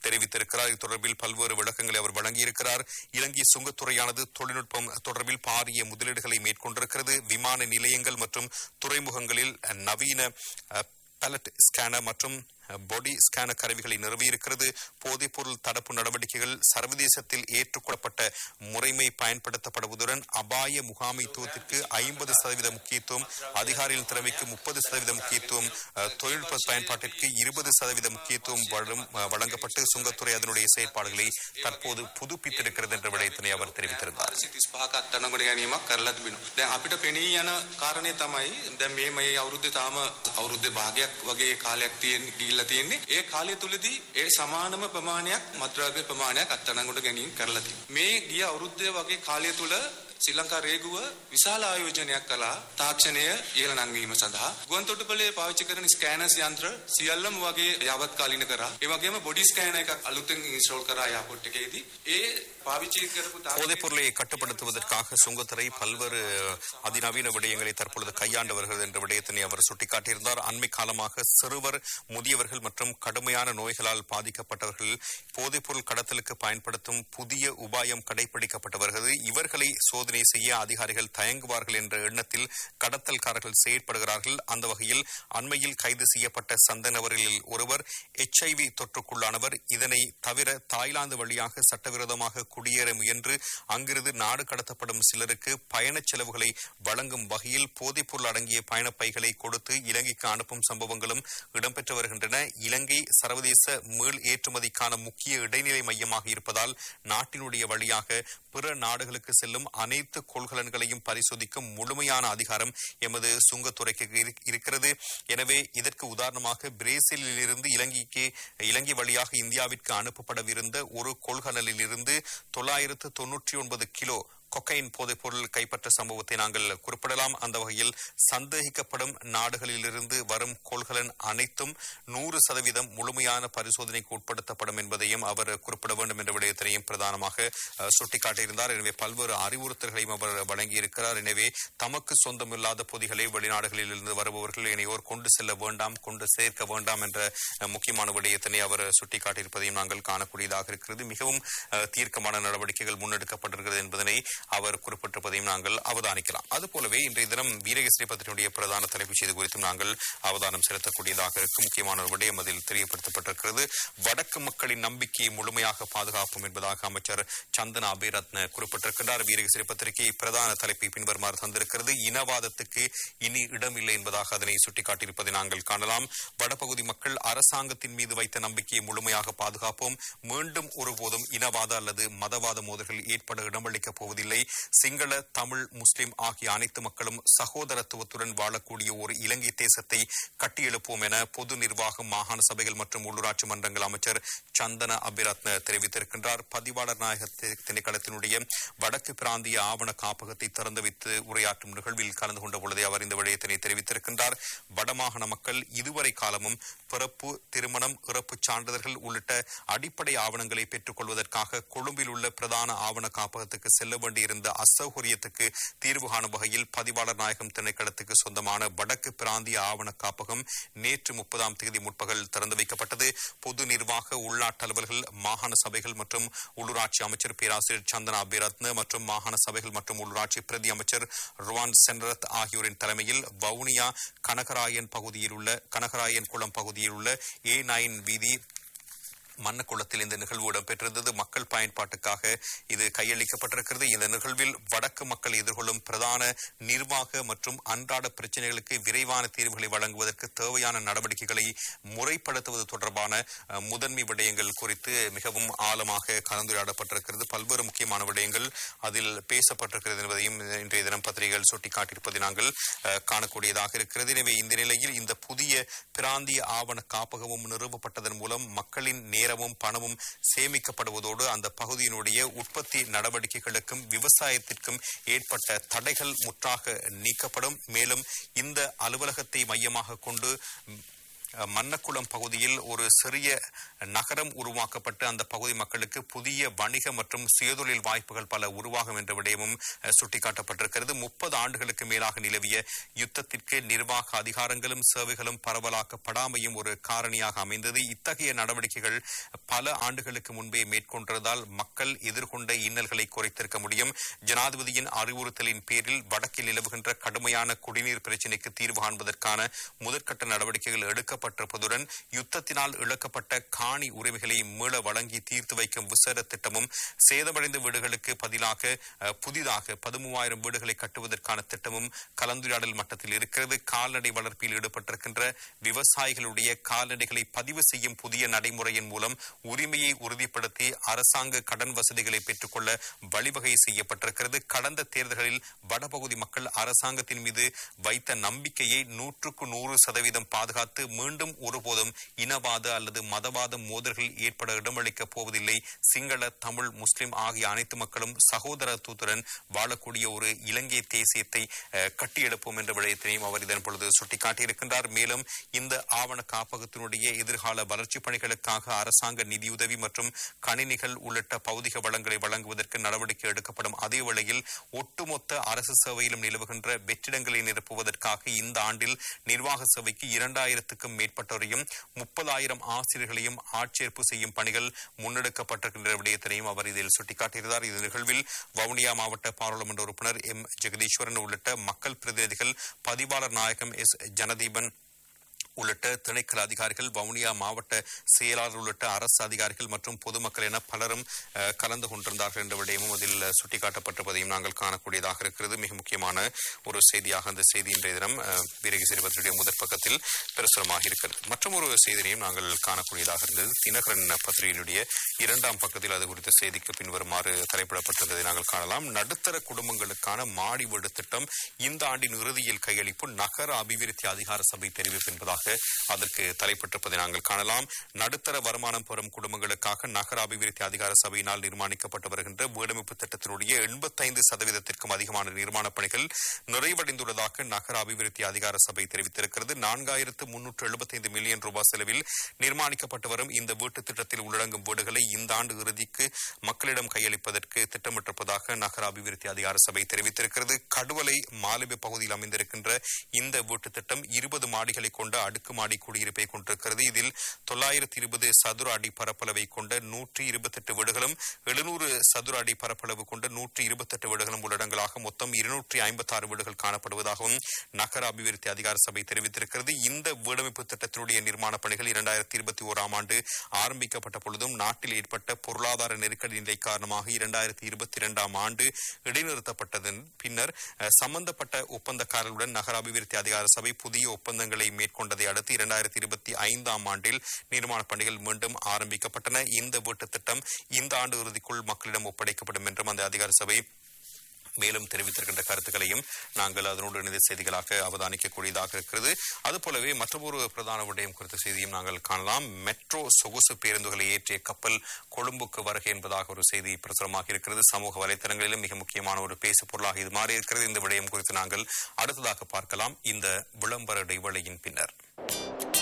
தெரிவித்திருக்கிறார் இது தொடர்பில் பல்வேறு விளக்கங்களை அவர் வழங்கியிருக்கிறார் இலங்கை சுங்கத்துறையானது தொழில்நுட்பம் தொடர்பில் பாரிய முதலீடுகளை மேற்கொண்டிருக்கிறது விமான நிலையங்கள் மற்றும் துறைமுகங்களில் நவீன அஹ், பலட் ஸ்கேனர் மற்றும் பொடி ஸ்கேனர் கருவிகளை நிறுவியிருக்கிறது போதைப்பொருள் தடுப்பு நடவடிக்கைகள் சர்வதேசத்தில் ஏற்றுக்கொள்ளப்பட்ட முறைமை பயன்படுத்தப்படுவதுடன் அபாய முகாமைத்துவத்திற்கு ஐம்பது சதவீத முக்கியத்துவம் அதிகாரிகள் திறமைக்கு முப்பது சதவீத முக்கியத்துவம் அஹ், தொழில்நுட்ப பயன்பாட்டிற்கு இருபது சதவீத முக்கியத்துவம் வழங்கும்- அஹ், வழங்கப்பட்டு சுங்கத்துறை அதனுடைய செயற்பாடுகளை தற்போது புதுப்பித்திருக்கிறது என்ற விடயத்தினை அவர் தெரிவித்திருந்தார் සිතිස් පහක අත්තනකොට ගැනීමක් කරලා තිබෙනවා. දැන් අපිට පෙනී යන කාරණය තමයි දැන් මේ මේ අවුරුද්දේ තාම අවුරුද්දේ භාගයක් වගේ කාලයක් තියෙන ගිහිල්ලා තියෙන්නේ. ඒ කාලය තුලදී ඒ සමානම ප්‍රමාණයක් මත්ද්‍රව්‍ය ප්‍රමාණයක් අත්අඩංගුවට ගැනීම කරලා තියෙනවා. මේ ගිය අවුරුද්දේ වගේ කාලය තුල ශ්‍රී ලංකා රේගුව විශාල ආයෝජනයක් කළා තාක්ෂණය ඉහළ නංවීම සඳහා ගුවන් තොටුපළේ පාවිච්චි කරන ස්කෑනර්ස් යන්ත්‍ර සියල්ලම වගේ යාවත්කාලීන කරා ඒ වගේම බොඩි ස්කෑනර් එකක් අලුතෙන් ඉන්ස්ටෝල් කරා එයාපෝට් එකේදී ඒ පාවිච්චි කරපු තාක්ෂණය போதைப் பொருளை கட்டுப்படுத்துவதற்காக சுங்கத்துறை பல்வேறு அதிநவீன விடயங்களை தற்பொழுது கையாண்டு வருகிறது என்ற விடயத்தினை அவர் சுட்டிக்காட்டியிருந்தார் அண்மை காலமாக சிறுவர் முதியவர்கள் மற்றும் கடுமையான நோய்களால் பாதிக்கப்பட்டவர்கள் போதைப் பொருள் கடத்தலுக்கு பயன்படுத்தும் புதிய உபாயம் கடைபிடிக்கப்பட்டு வருகிறது இவர்களை சோதனை செய்ய அதிகாரிகள் தயங்குவார்கள் என்ற எண்ணத்தில் கடத்தல்காரர்கள் செயற்படுகிறார்கள் அந்த வகையில் அண்மையில் கைது செய்யப்பட்ட சந்த நபர்களில் ஒருவர் எச்ஐவி தொற்றுக்குள்ளானவர் இதனை தவிர தாய்லாந்து வழியாக சட்டவிரோதமாக குடியேற முயன்று அங்கிருந்து நாடு கடத்தப்படும் சிலருக்கு பயணச் செலவுகளை வழங்கும் வகையில் போதைப் பொருள் அடங்கிய பயணப்பைகளை கொடுத்து இலங்கைக்கு அனுப்பும் சம்பவங்களும் இடம்பெற்று வருகின்றன இலங்கை சர்வதேச மீள் ஏற்றுமதிக்கான முக்கிய இடைநிலை மையமாக இருப்பதால் நாட்டினுடைய வழியாக பிற நாடுகளுக்கு செல்லும் அனைத்து கொள்கலன்களையும் பரிசோதிக்கும் முழுமையான அதிகாரம் எமது சுங்கத்துறைக்கு இரு- இருக்கிறது எனவே இதற்கு உதாரணமாக பிரேசிலில் இருந்து இலங்கைக்கு இலங்கை வழியாக இந்தியாவிற்கு அனுப்பப்படவிருந்த ஒரு கொள்கலனில் இருந்து தொள்ளாயிரத்து தொன்னூற்றி ஒன்பது கிலோ கொக்கைன் போதைப் பொருள் கைப்பற்ற சம்பவத்தை நாங்கள் குறிப்பிடலாம் அந்த வகையில் சந்தேகிக்கப்படும் நாடுகளிலிருந்து வரும் கொள்கலன் அனைத்தும் நூறு சதவீதம் முழுமையான பரிசோதனைக்கு உட்படுத்தப்படும் என்பதையும் அவர் குறிப்பிட வேண்டும் என்ற விடயத்தினையும் பிரதானமாக அஹ், சுட்டிக்காட்டியிருந்தார் எனவே பல்வேறு அறிவுறுத்தல்களையும் அவர் வழங்கியிருக்கிறார் எனவே தமக்கு சொந்தமில்லாத பொதிகளை வெளிநாடுகளில் இருந்து வருபவர்கள் இணையோர் கொண்டு செல்ல வேண்டாம் கொண்டு சேர்க்க வேண்டாம் என்ற அஹ், முக்கியமான விடயத்தினை அவர் சுட்டிக்காட்டியிருப்பதையும் நாங்கள் காணக்கூடியதாக இருக்கிறது மிகவும் அஹ், தீர்க்கமான நடவடிக்கைகள் முன்னெடுக்கப்பட்டிருக்கிறது என்பதனை அவர் குறிப்பிட்டிருப்பதையும் நாங்கள் அவதானிக்கலாம் அதுபோலவே இன்றைய தினம் வீரகேசரி பத்திரிகையுடைய பிரதான தலைப்புச் செய்தி குறித்தும் நாங்கள் அவதானம் செலுத்தக்கூடியதாக இருக்கும் முக்கியமான ஒரு விடயம் அதில் தெரியப்படுத்தப்பட்டிருக்கிறது வடக்கு மக்களின் நம்பிக்கையை முழுமையாக பாதுகாப்போம் என்பதாக அமைச்சர் சந்தன அபிரத்ன குறிப்பிட்டிருக்கின்றார் வீரகேசரி பத்திரிகை பிரதான தலைப்பை பின்வருமாறு தந்திருக்கிறது இனவாதத்துக்கு இனி இடமில்லை என்பதாக அதனை சுட்டிக்காட்டியிருப்பதை நாங்கள் காணலாம் வடபகுதி மக்கள் அரசாங்கத்தின் மீது வைத்த நம்பிக்கையை முழுமையாக பாதுகாப்போம் மீண்டும் ஒருபோதும் இனவாத அல்லது மதவாத மோதல்கள் ஏற்பட இடமளிக்கப் போவதில்லை சிங்கள தமிழ் முஸ்லிம் ஆகிய அனைத்து மக்களும் சகோதரத்துவத்துடன் வாழக்கூடிய ஒரு இலங்கை தேசத்தை கட்டியெழுப்போம் என பொது நிர்வாகம் மாகாண சபைகள் மற்றும் உள்ளூராட்சி மன்றங்கள் அமைச்சர் சந்தன அபிரத்ன தெரிவித்திருக்கின்றார் பதிவாளர் நாயக தி- திணைக்களத்தினுடைய வடக்கு பிராந்திய ஆவண காப்பகத்தை திறந்து வைத்து உரையாற்றும் நிகழ்வில் கலந்து கொண்ட பொழுதே அவர் இந்த விடயத்தினை தெரிவித்திருக்கின்றார் வடமாகாண மக்கள் இதுவரை காலமும் பிறப்பு திருமணம் இறப்புச் சான்றிதழ்கள் உள்ளிட்ட அடிப்படை ஆவணங்களை பெற்றுக் கொள்வதற்காக கொழும்பில் உள்ள பிரதான ஆவண காப்பகத்துக்கு செல்ல வேண்டியிருந்த அசௌகரியத்துக்கு தீர்வு காணும் வகையில் பதிவாளர் நாயகம் திணைக்களத்துக்கு சொந்தமான வடக்கு பிராந்திய ஆவண காப்பகம் நேற்று முப்பதாம் தேதி முற்பகல் திறந்து வைக்கப்பட்டது பொது நிர்வாக உள்நாட்டு அலுவல்கள் மாகாண சபைகள் மற்றும் உள்ளூராட்சி அமைச்சர் பேராசிரியர் சந்தனா அபிரத்ன மற்றும் மாகாண சபைகள் மற்றும் உள்ளூராட்சி பிரதி அமைச்சர் ருவான் சென்ரத் ஆகியோரின் தலைமையில் வவுனியா கனகராயன் பகுதியில் உள்ள கனகராயன் குளம் பகுதியில் உள்ள ஏ நைன் வீதி மன்னக்குளத்தில் இந்த நிகழ்வு இடம்பெற்றிருந்தது மக்கள் பயன்பாட்டுக்காக இது கையளிக்கப்பட்டிருக்கிறது இந்த நிகழ்வில் வடக்கு மக்கள் எதிர்கொள்ளும் பிரதான நிர்வாக மற்றும் அன்றாட பிரச்சனைகளுக்கு விரைவான தீர்வுகளை வழங்குவதற்கு தேவையான நடவடிக்கைகளை முறைப்படுத்துவது தொடர்பான அஹ், முதன்மை விடயங்கள் குறித்து மிகவும் ஆழமாக கலந்துரையாடப்பட்டிருக்கிறது பல்வேறு முக்கியமான விடயங்கள் அதில் பேசப்பட்டிருக்கிறது என்பதையும் இன்றைய தினம் பத்திரிகைகள் சுட்டிக்காட்டியிருப்பதை நாங்கள் அஹ், காணக்கூடியதாக இருக்கிறது எனவே இந்த நிலையில் இந்த புதிய பிராந்திய ஆவண காப்பகமும் நிறுவப்பட்டதன் மூலம் மக்களின் நேரமும் பணமும் சேமிக்கப்படுவதோடு அந்த பகுதியினுடைய உற்பத்தி நடவடிக்கைகளுக்கும் விவசாயத்திற்கும் ஏற்பட்ட தடைகள் முற்றாக நீக்கப்படும் மேலும் இந்த அலுவலகத்தை மையமாக கொண்டு அஹ், மன்னக்குளம் பகுதியில் ஒரு சிறிய நகரம் உருவாக்கப்பட்டு அந்த பகுதி மக்களுக்கு புதிய வணிக மற்றும் சுயதொழில் வாய்ப்புகள் பல உருவாகும் என்ற விடயமும் அஹ், சுட்டிக்காட்டப்பட்டிருக்கிறது முப்பது ஆண்டுகளுக்கு மேலாக நிலவிய யுத்தத்திற்கு நிர்வாக அதிகாரங்களும் சேவைகளும் பரவலாக்கப்படாமையும் ஒரு காரணியாக அமைந்தது இத்தகைய நடவடிக்கைகள் பல ஆண்டுகளுக்கு முன்பே மேற்கொண்டதால் மக்கள் எதிர்கொண்ட இன்னல்களை குறைத்திருக்க முடியும் ஜனாதிபதியின் அறிவுறுத்தலின் பேரில் வடக்கில் நிலவுகின்ற கடுமையான குடிநீர் பிரச்சினைக்கு தீர்வு காண்பதற்கான முதற்கட்ட நடவடிக்கைகள் எடுக்கப்பட்டிருப்பதுடன் யுத்தத்தினால் இழக்கப்பட்ட காணி உரிமைகளை மீள வழங்கி தீர்த்து வைக்கும் விசேட திட்டமும் சேதமடைந்த வீடுகளுக்கு பதிலாக அஹ், புதிதாக பதிமூவாயிரம் வீடுகளை கட்டுவதற்கான திட்டமும் கலந்துரையாடல் மட்டத்தில் இருக்கிறது கால்நடை வளர்ப்பில் ஈடுபட்டிருக்கின்ற விவசாயிகளுடைய கால்நடைகளை பதிவு செய்யும் புதிய நடைமுறையின் மூலம் உரிமையை உறுதிப்படுத்தி அரசாங்க கடன் வசதிகளை பெற்றுக்கொள்ள வழிவகை செய்யப்பட்டிருக்கிறது கடந்த தேர்தல்களில் வடபகுதி மக்கள் அரசாங்கத்தின் மீது வைத்த நம்பிக்கையை நூற்றுக்கு நூறு சதவீதம் பாதுகாத்து மீண்டும் ஒருபோதும் இனவாத அல்லது மதவாத மோதல்கள் ஏற்பட இடமளிக்கப் போவதில்லை சிங்கள தமிழ் முஸ்லிம் ஆகிய அனைத்து மக்களும் சகோதரத்துவத்துடன் வாழக்கூடிய ஒரு இலங்கை தேசியத்தை அஹ், கட்டியெழுப்போம் என்ற விடயத்தினையும் அவர் இதன் பொழுது சுட்டிக்காட்டியிருக்கின்றார் மேலும் இந்த ஆவண காப்பகத்தினுடைய எதிர்கால வளர்ச்சிப் பணிகளுக்காக அரசாங்க நிதியுதவி மற்றும் கணினிகள் உள்ளிட்ட பௌதிக வளங்களை வழங்குவதற்கு நடவடிக்கை எடுக்கப்படும் அதே வேளையில் ஒட்டுமொத்த அரசு சேவையிலும் நிலவுகின்ற வெற்றிடங்களை நிரப்புவதற்காக இந்த ஆண்டில் நிர்வாக சேவைக்கு இரண்டாயிரத்துக்கும் மேற்பட்டோரையும் முப்பதாயிரம் ஆசிரியர்களையும் ஆட்சேர்ப்பு செய்யும் பணிகள் முன்னெடுக்கப்பட்டிருக்கின்ற விடயத்தினையும் அவர் இதில் சுட்டிக்காட்டியிருந்தார் இந்த நிகழ்வில் வவுனியா மாவட்ட பாராளுமன்ற உறுப்பினர் எம் ஜெகதீஸ்வரன் உள்ளிட்ட மக்கள் பிரதிநிதிகள் பதிவாளர் நாயகம் எஸ் ஜனதீபன் உள்ளிட்ட திணைக்கள அதிகாரிகள் வவுனியா மாவட்ட செயலாளர் உள்ளிட்ட அரசு அதிகாரிகள் மற்றும் பொதுமக்கள் என பலரும் அஹ், கலந்து கொண்டிருந்தார்கள் என்ற விடயமும் அதில் சுட்டிக்காட்டப்பட்டிருப்பதையும் நாங்கள் காணக்கூடியதாக இருக்கிறது மிக முக்கியமான ஒரு செய்தியாக அந்த செய்தி இன்றைய தினம் அஹ், வீரகி சிறுபத்திரியுடைய முதற் பக்கத்தில் பிரசுரமாக இருக்கிறது மற்றும் ஒரு செய்தியையும் நாங்கள் காணக்கூடியதாக இருந்தது தினகரன் பத்திரிகையினுடைய இரண்டாம் பக்கத்தில் அது குறித்த செய்திக்கு பின்வருமாறு தலைப்பிடப்பட்டிருந்ததை நாங்கள் காணலாம் நடுத்தர குடும்பங்களுக்கான மாடி வீடு திட்டம் இந்த ஆண்டின் இறுதியில் கையளிப்பு நகர அபிவிருத்தி அதிகார சபை தெரிவிப்பு என்பதாக அதற்கு தலைப்பட்டிருப்பதை நாங்கள் காணலாம் நடுத்தர வருமானம் பெறும் குடும்பங்களுக்காக நகர அபிவிருத்தி அதிகார சபையினால் நிர்மாணிக்கப்பட்டு வருகின்ற வீடமைப்பு திட்டத்தினுடைய எண்பத்தைந்து சதவீதத்திற்கும் அதிகமான நிர்மாணப் பணிகள் நிறைவடைந்துள்ளதாக நகர அபிவிருத்தி அதிகார சபை தெரிவித்திருக்கிறது நான்காயிரத்து முன்னூற்று எழுபத்தைந்து மில்லியன் ரூபாய் செலவில் நிர்மாணிக்கப்பட்டு வரும் இந்த வீட்டு திட்டத்தில் உள்ளடங்கும் வீடுகளை இந்த ஆண்டு இறுதிக்கு மக்களிடம் கையளிப்பதற்கு திட்டமிட்டிருப்பதாக நகர அபிவிருத்தி அதிகார சபை தெரிவித்திருக்கிறது கடுவலை மாலிப பகுதியில் அமைந்திருக்கின்ற இந்த வீட்டு திட்டம் இருபது மாடிகளை கொண்ட அடுக்குமாடி குடியிருப்பை கொண்டிருக்கிறது இதில் தொள்ளாயிரத்தி இருபது சதுர அடி பரப்பளவை கொண்ட நூற்றி இருபத்தெட்டு வீடுகளும் எழுநூறு சதுர அடி பரப்பளவு கொண்ட நூற்றி இருபத்தெட்டு வீடுகளும் உள்ளடங்கலாக மொத்தம் இருநூற்றி ஐம்பத்தாறு வீடுகள் காணப்படுவதாகவும் நகர அபிவிருத்தி அதிகார சபை தெரிவித்திருக்கிறது இந்த வீடமைப்பு திட்டத்தினுடைய நிர்மாண பணிகள் இரண்டாயிரத்தி இருபத்தி ஓராம் ஆண்டு ஆரம்பிக்கப்பட்ட பொழுதும் நாட்டில் ஏற்பட்ட பொருளாதார நெருக்கடி நிலை காரணமாக இரண்டாயிரத்தி இருபத்தி இரண்டாம் ஆண்டு இடைநிறுத்தப்பட்டதன் பின்னர் அஹ், சம்பந்தப்பட்ட ஒப்பந்தக்காரர்களுடன் நகர அபிவிருத்தி அதிகார சபை புதிய ஒப்பந்தங்களை மேற்கொண்டதை அடுத்து இரண்டாயிரத்தி இருபத்தி ஐந்தாம் ஆண்டில் நிர்மாண பணிகள் மீண்டும் ஆரம்பிக்கப்பட்டன இந்த வீட்டு திட்டம் இந்த ஆண்டு இறுதிக்குள் மக்களிடம் ஒப்படைக்கப்படும் என்றும் அந்த அதிகார சபை மேலும் தெரிவித்திருக்கின்ற கருத்துக்களையும் நாங்கள் அதனோடு இணைந்த செய்திகளாக அவதானிக்கக்கூடியதாக இருக்கிறது அதுபோலவே மற்றொரு பிரதான விடயம் குறித்த செய்தியும் நாங்கள் காணலாம் மெட்ரோ சொகுசு பேருந்துகளை ஏற்றிய கப்பல் கொழும்புக்கு வருகை என்பதாக ஒரு செய்தி பிரசுரமாக இருக்கிறது சமூக வலைத்தளங்களிலும் மிக முக்கியமான ஒரு பேசு பொருளாக இது மாறி இருக்கிறது இந்த விடயம் குறித்து நாங்கள் அடுத்ததாக பார்க்கலாம் இந்த விளம்பர இடைவேளையின் பின்னர்